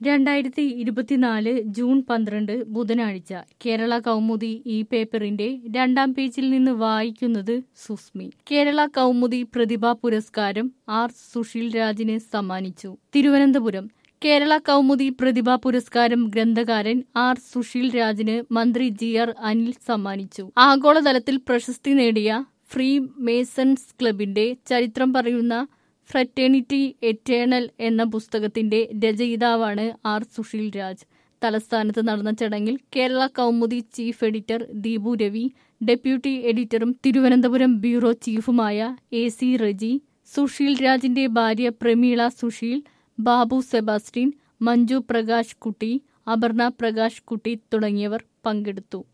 രണ്ടായിരത്തി ഇരുപത്തിനാല് ജൂൺ പന്ത്രണ്ട് ബുധനാഴ്ച കേരള കൗമുദി ഈ പേപ്പറിന്റെ രണ്ടാം പേജിൽ നിന്ന് വായിക്കുന്നത് സുസ്മി കേരള കൗമുദി പ്രതിഭാ പുരസ്കാരം ആർ സുശീൽ രാജിന് സമ്മാനിച്ചു തിരുവനന്തപുരം കേരള കൗമുദി പ്രതിഭാ പുരസ്കാരം ഗ്രന്ഥകാരൻ ആർ സുശീൽ രാജിന് മന്ത്രി ജി ആർ അനിൽ സമ്മാനിച്ചു ആഗോളതലത്തിൽ പ്രശസ്തി നേടിയ ഫ്രീ മേസൺസ് ക്ലബിന്റെ ചരിത്രം പറയുന്ന ഫ്രറ്റേണിറ്റി എറ്റേണൽ എന്ന പുസ്തകത്തിന്റെ രചയിതാവാണ് ആർ സുശീൽ രാജ് തലസ്ഥാനത്ത് നടന്ന ചടങ്ങിൽ Kerala Kaumudi chief editor Deepu Ravi deputy എഡിറ്ററും തിരുവനന്തപുരം ബ്യൂറോ ചീഫുമായ എ സി റജി സുശീൽ രാജിന്റെ ഭാര്യ പ്രമീള സുശീൽ ബാബു സെബാസ്റ്റ്യൻ മഞ്ജു പ്രകാശ് കുട്ടി അപർണ പ്രകാശ് കുട്ടി തുടങ്ങിയവർ പങ്കെടുത്തു